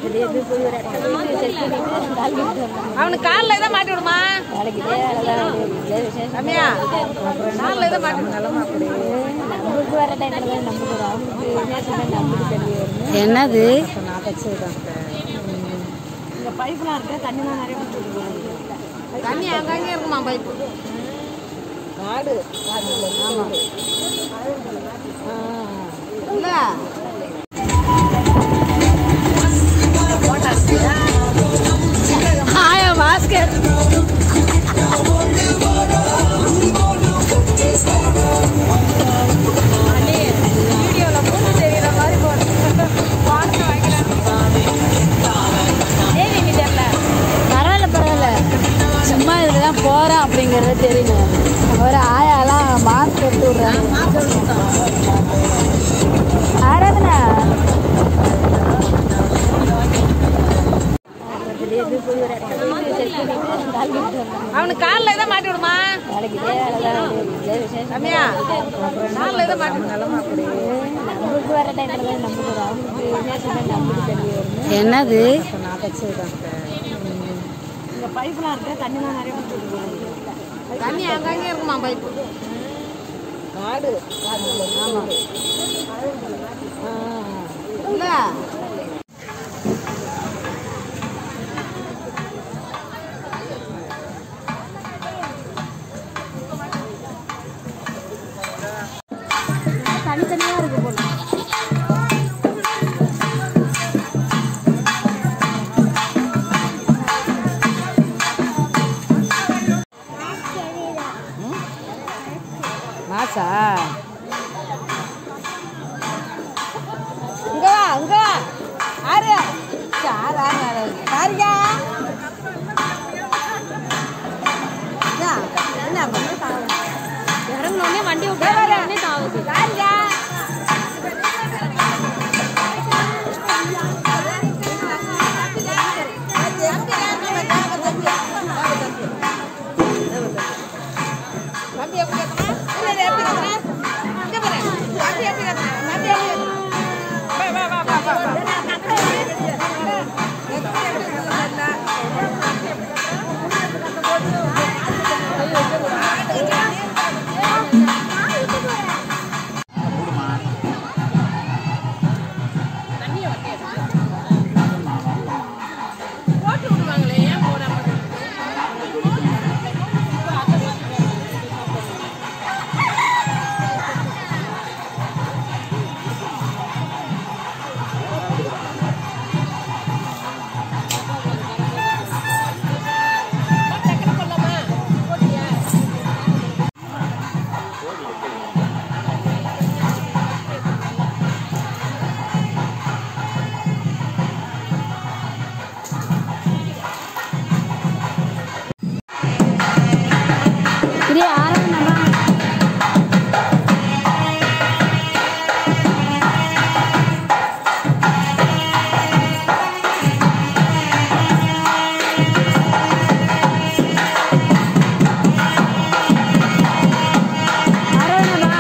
திடீர்னு போய் ஒரு இடத்துல போய் செக் பண்ணிட்டு கால் பண்ணிட்டு வந்தோம் அவனுக்கு காலில் இதை மாட்டி விடுமா நாளைக்கு இதே வேலை தான் இதே விசேஷம் ரம்யா காலில் இதை மாட்டி விடு. நம்மளுக்கு வர டைமில் தான் நமக்கு வரும் அவங்களுக்கு விசேஷம் நமக்கு தெரிய வரும் என்னது நான் தச்சுதான் இந்த பைப்லாம் இருக்கு தண்ணிலாம் நிறைய கொடுத்துருக்கோம் தண்ணி அங்கங்கே இருக்குமா பைப்பு காடு காடு ஆமாம் இல்லை ஆயா பாஸ்கர் வீடியோவில் மூணு தெரியுற மாதிரி போட்டு வாடகை வாங்கிக்கிறேன் ஏன் நீ தெரியல பரவாயில்ல பரவாயில்ல சும்மா இதில் தான் போகிறேன் அப்படிங்கிறது தெரியும் ஒரு ஆயாலாம் மாஸ்க் எடுத்து விட்றாங்க ஆராதனா திடீர்னு போய் ஒரு இடத்துல போய் செக் பண்ணிட்டு கால் பண்ணிட்டு வந்தோம் அவனுக்கு காலில் இதை மாட்டி விடுமா நாளைக்கு இதே வேலை தான் இதே விசேஷம் ரம்யா காலில் இதை மாட்டி விடு. நம்மளுக்கு வர டைமில் தான் நமக்கு வரும் அவங்களுக்கு விசேஷம் நமக்கு தெரிய வரும் என்னது நான் தச்சுதான் இந்த பைப்லாம் இருக்கு தண்ணிலாம் நிறைய கொடுத்துருக்கோம் தண்ணி அங்கங்கே இருக்குமா பைப்பு காடு காடு ஆமாம் இல்லை தனித்தனியாக இருக்கு போல மாசா இங்க வா இங்க வா ஆறு ஆறு ஆறு ஆறு பாருயா என்ன இறங்கினோடனே வண்டி விட்டு உடனே தாவுது பாருயா தம்பி எப்படி கத்துனா? இல்ல, இல்ல, எப்படி கத்துனா? இங்க பாரு. தம்பி எப்படி கத்துனா? தம்பி எப்படி கத்துனா? வா, வா, வா, வா, வா, வா. எப்படி எப்படி கத்துனா? போட்டு விடுவாங்களே ஏன் போடாம இது ஆராதனா ஆராதனா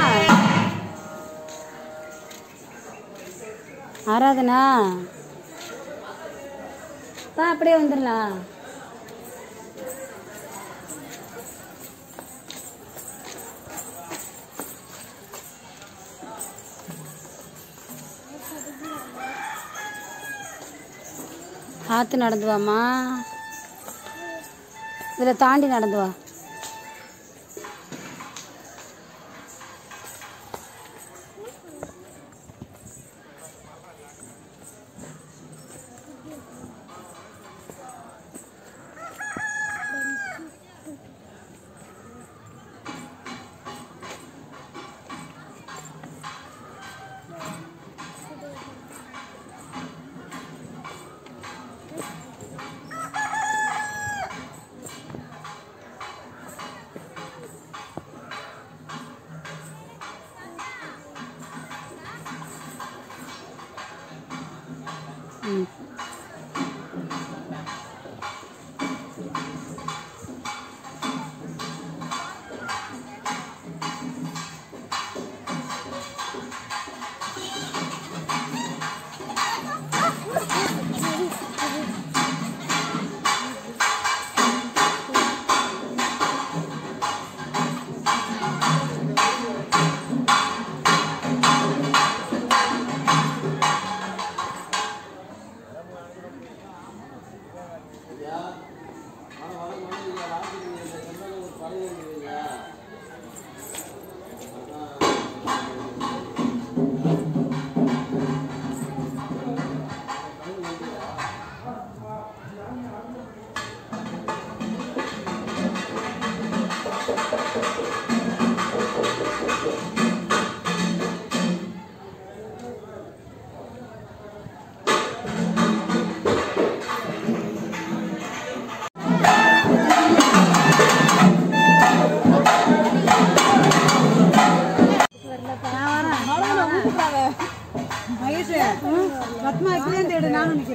ஆராதனா பா அப்படியே வந்துடலாம் பார்த்து நடந்து வாம்மா இதில் தாண்டி நடந்து வா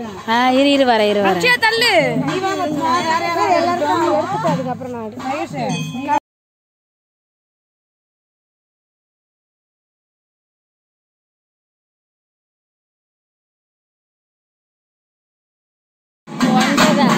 ஆ இரு இரு வரேன் இரு வரேன் தள்ளு எல்லாருக்கும் எடுத்துட்டு அதுக்கப்புறம் நான் எடு. ஒன்பதா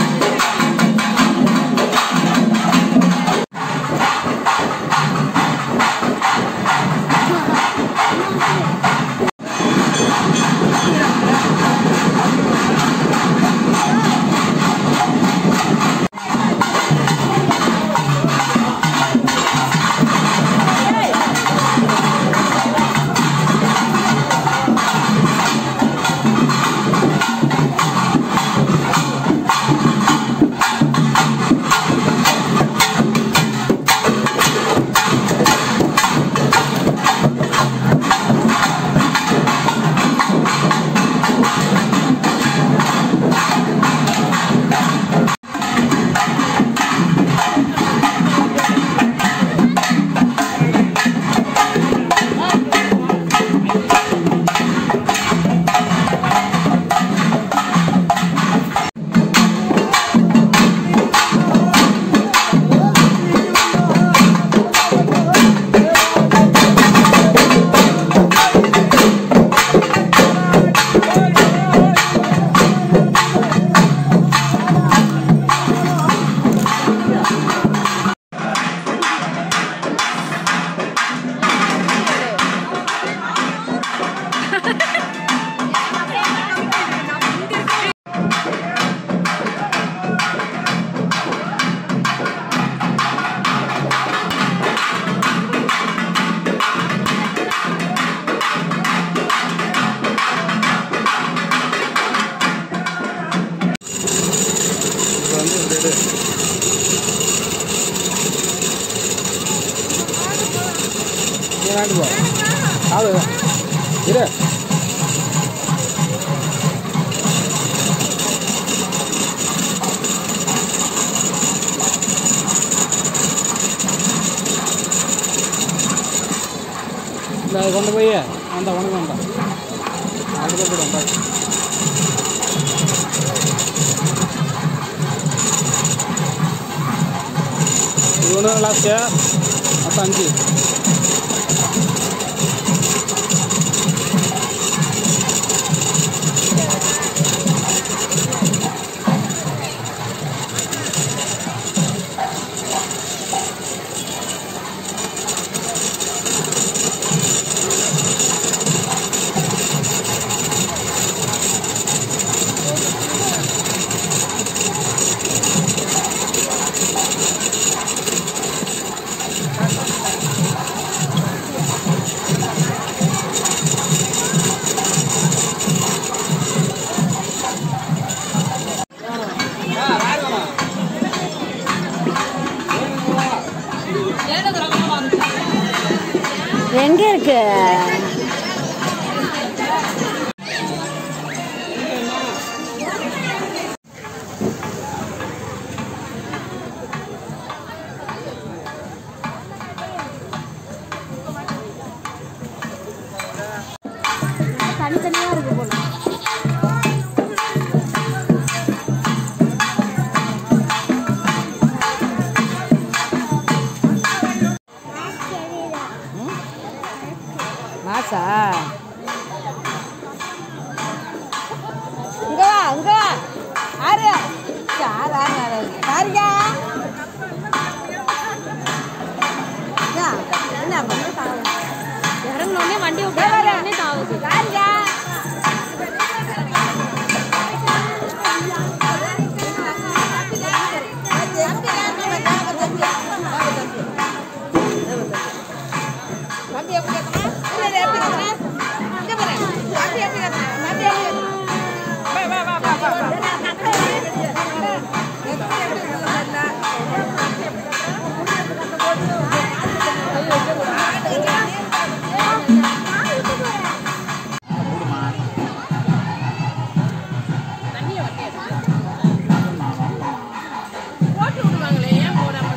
இப்போ வந்து இந்த இது நீ வாங்கிட்டு போ ஆளு இரு இந்த அதை கொண்டு போய் அந்த உனக்கு வேண்டாம் அதுக்கு போய்டும் பாய் இது ஒன்று லாஸ்ட்டு மொத்தம் அஞ்சு எங்க இருக்கு தனித்தனியா இருக்கு போல மாசா இங்க வா இங்க வா ஆறு ஆறு ஆறு ஆறு பாருங்க என்ன பண்ண இறங்கினோடனே வண்டி உட்காரனே தாவுது பாருங்க தம்பி எப்படி கத்துனா இல்லை எப்படி கத்துனா இங்க பாரு தம்பி எப்படி கத்துனா தம்பி எப்படி கத்துனா வா வா வா வா வா வா போட்டு விடுவாங்களே ஏன் போடாம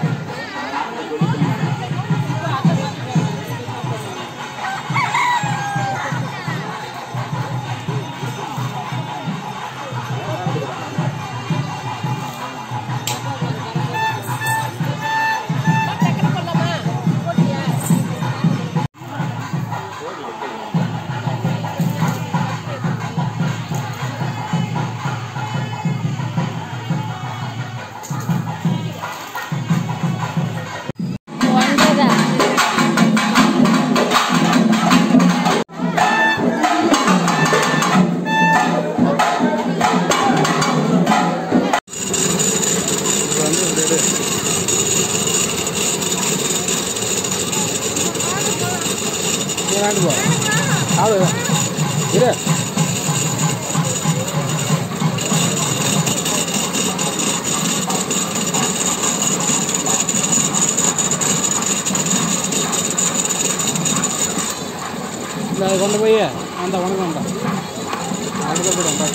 அதை கொண்டு போய் அந்த உனக்கு வந்தா அதுக்கு போய்டும் பாய்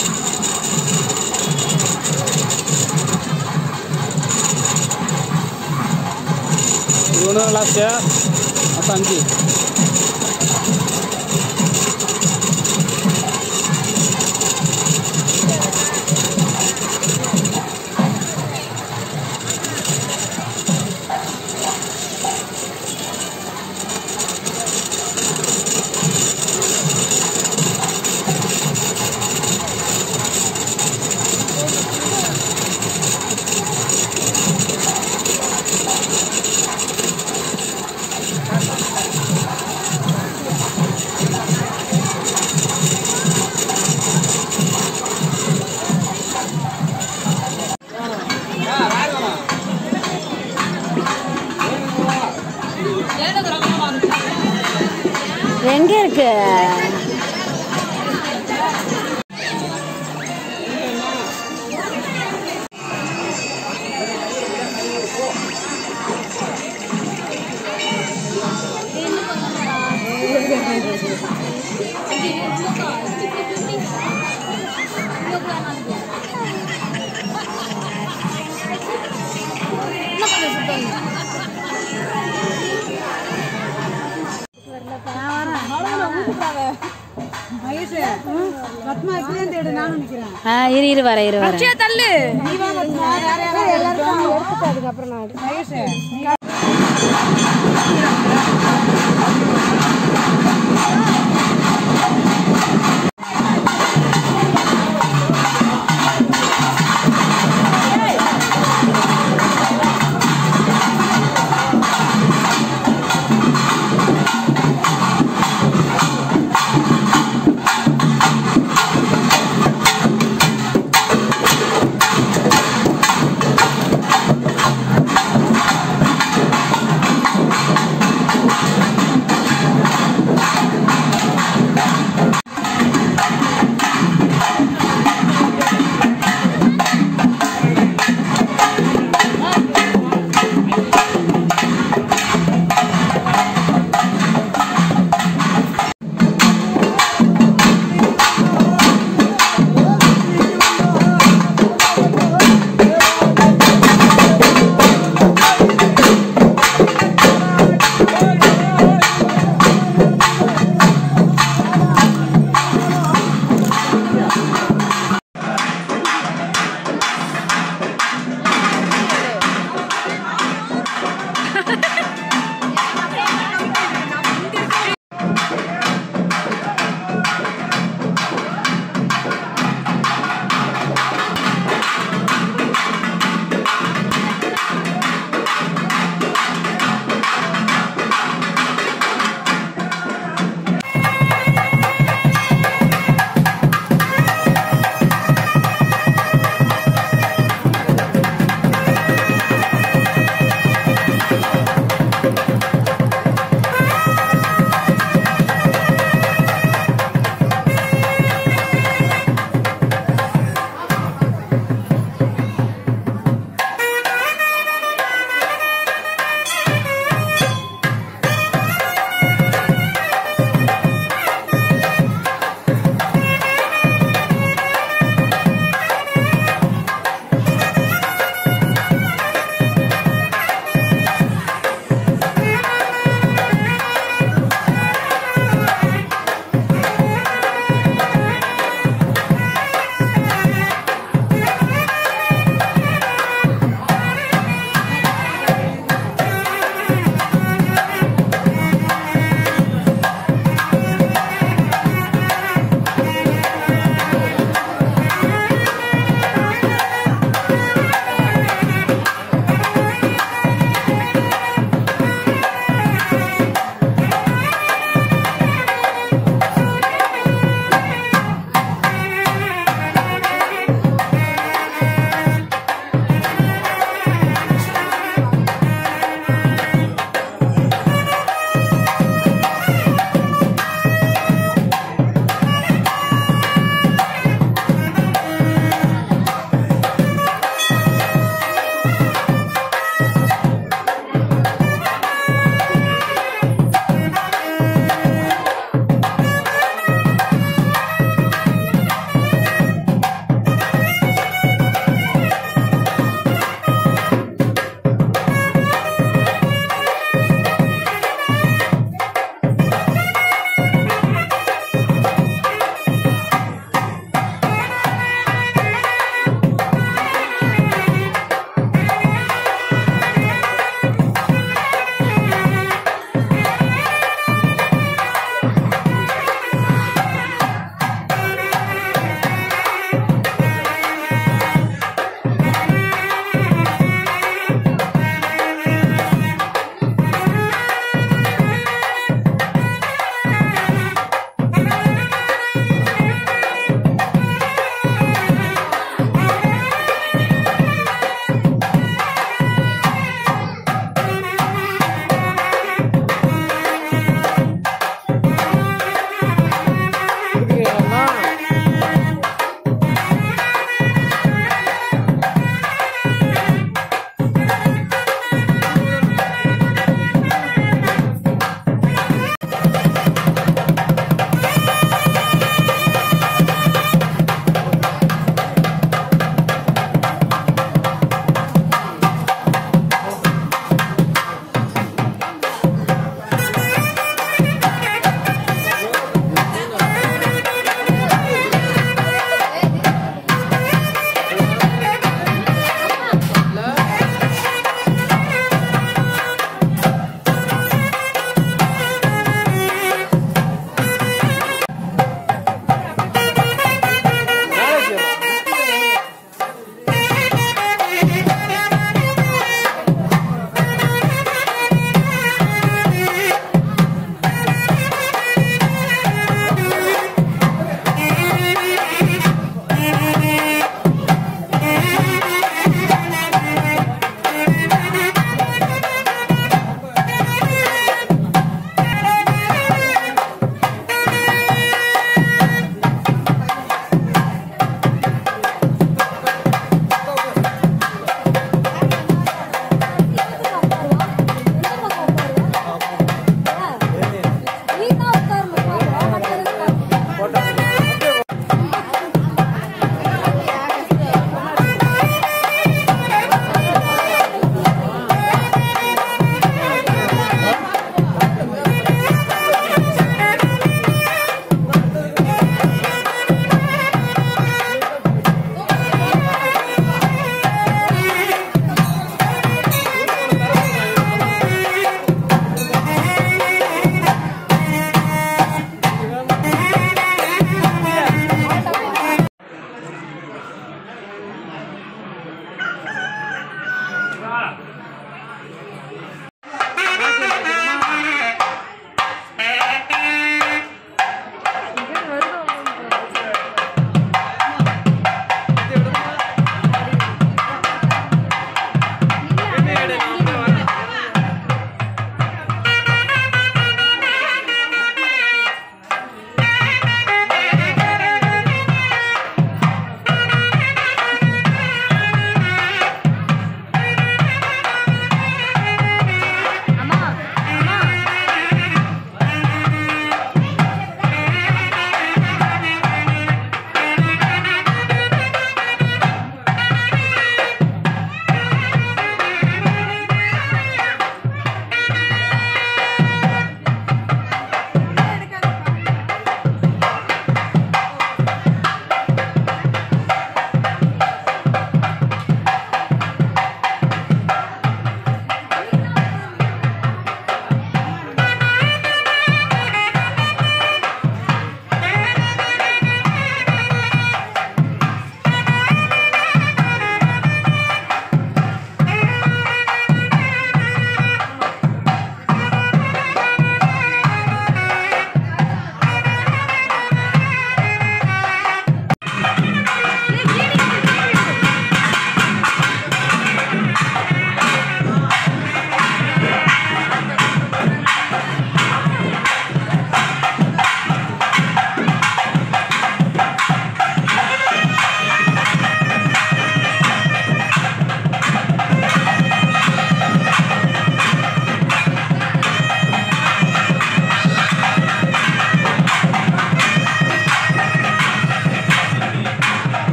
இது ஒன்று லாஸ்ட்டு மொத்தம் அஞ்சு எங்க இருக்கு மகேஷ் பத்மா இப்படியே தேடு நானும் நிக்கிறேன் ஆ இரு இரு வரேன் இரு வரேன் தள்ளு நீ வா பத்மா வேற யாராவது எல்லாருக்கும் எடுத்துட்டு அதுக்கப்புறம் நான் மகேஷ் நீ